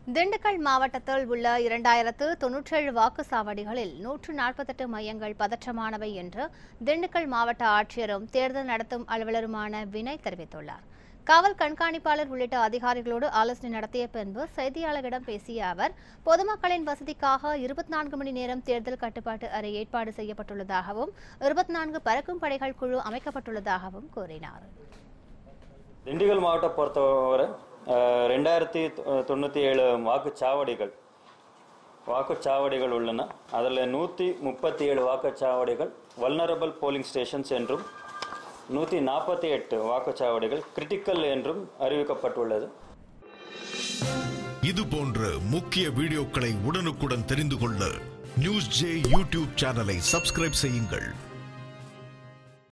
திண்டுக்கல் மாவட்டத்தில் உள்ள இரண்டாயிரத்து தொன்னூற்றேழு வாக்குச்சாவடிகளில் நூற்று நாற்பத்தெட்டு மையங்கள் பதற்றமானவை என்று திண்டுக்கல் மாவட்ட ஆட்சியரும் தேர்தல் நடத்தும் அலுவலருமான வினய் தெரிவித்துள்ளார் காவல் கண்காணிப்பாளர் உள்ளிட்ட அதிகாரிகளோடு ஆலோசனை நடத்திய பின்பு செய்தியாளர்களிடம் பேசிய அவர் பொதுமக்களின் வசதிக்காக இருபத்தி நான்கு மணி நேரம் தேர்தல் கட்டுப்பாட்டு அறை ஏற்பாடு செய்யப்பட்டுள்ளதாகவும் இருபத்தி நான்கு பறக்கும் படைகள் குழு அமைக்கப்பட்டுள்ளதாகவும் கூறினார் திண்டுக்கல் மாவட்டம் பொறுத்தவரை அஹ், ரெண்டாயிரத்தி தொ- தொண்ணூற்றி ஏழு வாக்குச்சாவடிகள் வாக்குச்சாவடிகள் உள்ளன அதில் நூற்றி முப்பத்தி ஏழு வாக்குச்சாவடிகள் வல்னரபிள் போலிங் ஸ்டேஷன்ஸ் என்றும் நூற்றி நாற்பத்தி எட்டு வாக்குச்சாவடிகள் கிரிட்டிக்கல் என்றும் அறிவிக்கப்பட்டுள்ளது இது போன்ற முக்கிய வீடியோக்களை உடனுக்குடன் தெரிந்து கொள்ள நியூஸ் ஜே யூடியூப் சேனலை சப்ஸ்கிரைப் செய்யுங்கள்